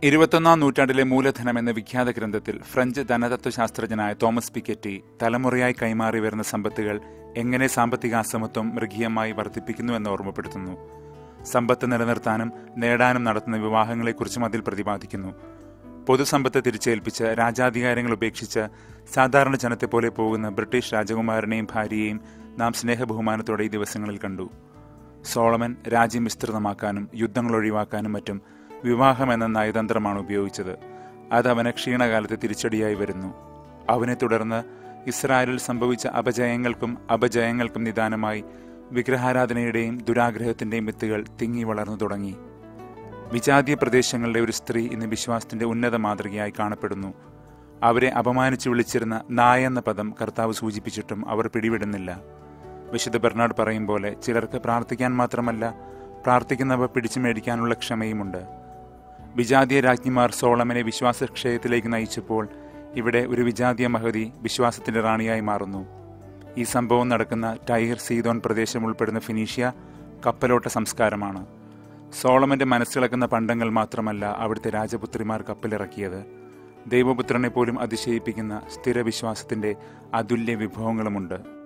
ഇരുപത്തൊന്നാം നൂറ്റാണ്ടിലെ മൂലധനം എന്ന വിഖ്യാത ഗ്രന്ഥത്തിൽ ഫ്രഞ്ച് ധനതത്വശാസ്ത്രജ്ഞനായ തോമസ് പിക്കറ്റി തലമുറയായി കൈമാറി വരുന്ന സമ്പത്തുകൾ എങ്ങനെ സാമ്പത്തിക അസമത്വം മൃഗീയമായി വർദ്ധിപ്പിക്കുന്നുവെന്ന് ഓർമ്മപ്പെടുത്തുന്നു സമ്പത്ത് നിലനിർത്താനും നേടാനും നടത്തുന്ന വിവാഹങ്ങളെക്കുറിച്ചും അതിൽ പ്രതിപാദിക്കുന്നു പൊതുസമ്പത്ത് തിരിച്ചേൽപ്പിച്ച് രാജാധികാരങ്ങൾ ഉപേക്ഷിച്ച് സാധാരണ ജനത്തെ പോലെ പോകുന്ന ബ്രിട്ടീഷ് രാജകുമാരനെയും ഭാര്യയെയും നാം സ്നേഹബഹുമാനത്തോടെ ഈ ദിവസങ്ങളിൽ കണ്ടു സോളമൻ രാജ്യം വിസ്തൃതമാക്കാനും യുദ്ധങ്ങൾ ഒഴിവാക്കാനും മറ്റും വിവാഹം എന്ന നയതന്ത്രമാണ് ഉപയോഗിച്ചത് അത് അവന് ക്ഷീണകാലത്ത് തിരിച്ചടിയായി വരുന്നു അവനെ തുടർന്ന് ഇസ്രായേലിൽ സംഭവിച്ച അപജയങ്ങൾക്കും അപജയങ്ങൾക്കും നിദാനമായി വിഗ്രഹാരാധനയുടെയും ദുരാഗ്രഹത്തിന്റെയും വിത്തുകൾ തിങ്ങി വളർന്നു തുടങ്ങി വിജാതീയ പ്രദേശങ്ങളിലെ ഒരു സ്ത്രീ ഇന്ന് വിശ്വാസത്തിന്റെ ഉന്നത മാതൃകയായി കാണപ്പെടുന്നു അവരെ അപമാനിച്ചു വിളിച്ചിരുന്ന നായ എന്ന പദം കർത്താവ് സൂചിപ്പിച്ചിട്ടും അവർ പിടിവിടുന്നില്ല വിശുദ്ധ ബെർണാഡ് പറയും പോലെ ചിലർക്ക് പ്രാർത്ഥിക്കാൻ മാത്രമല്ല പ്രാർത്ഥിക്കുന്നവ പിടിച്ചു മേടിക്കാനുള്ള ക്ഷമയുമുണ്ട് വിജാതീയ രാജ്ഞിമാർ സോളമനെ വിശ്വാസക്ഷയത്തിലേക്ക് നയിച്ചപ്പോൾ ഇവിടെ ഒരു വിജാതീയ മഹതി വിശ്വാസത്തിന്റെ റാണിയായി മാറുന്നു ഈ സംഭവം നടക്കുന്ന ടൈർ സീതോൻ പ്രദേശം ഉൾപ്പെടുന്ന ഫിനീഷ്യ കപ്പലോട്ട സംസ്കാരമാണ് സോളമന്റെ മനസ്സിളക്കുന്ന പണ്ടങ്ങൾ മാത്രമല്ല അവിടുത്തെ രാജപുത്രിമാർ കപ്പലിറക്കിയത് ദൈവപുത്രനെ പോലും അതിശയിപ്പിക്കുന്ന സ്ഥിരവിശ്വാസത്തിന്റെ അതുല്യ വിഭവങ്ങളുമുണ്ട്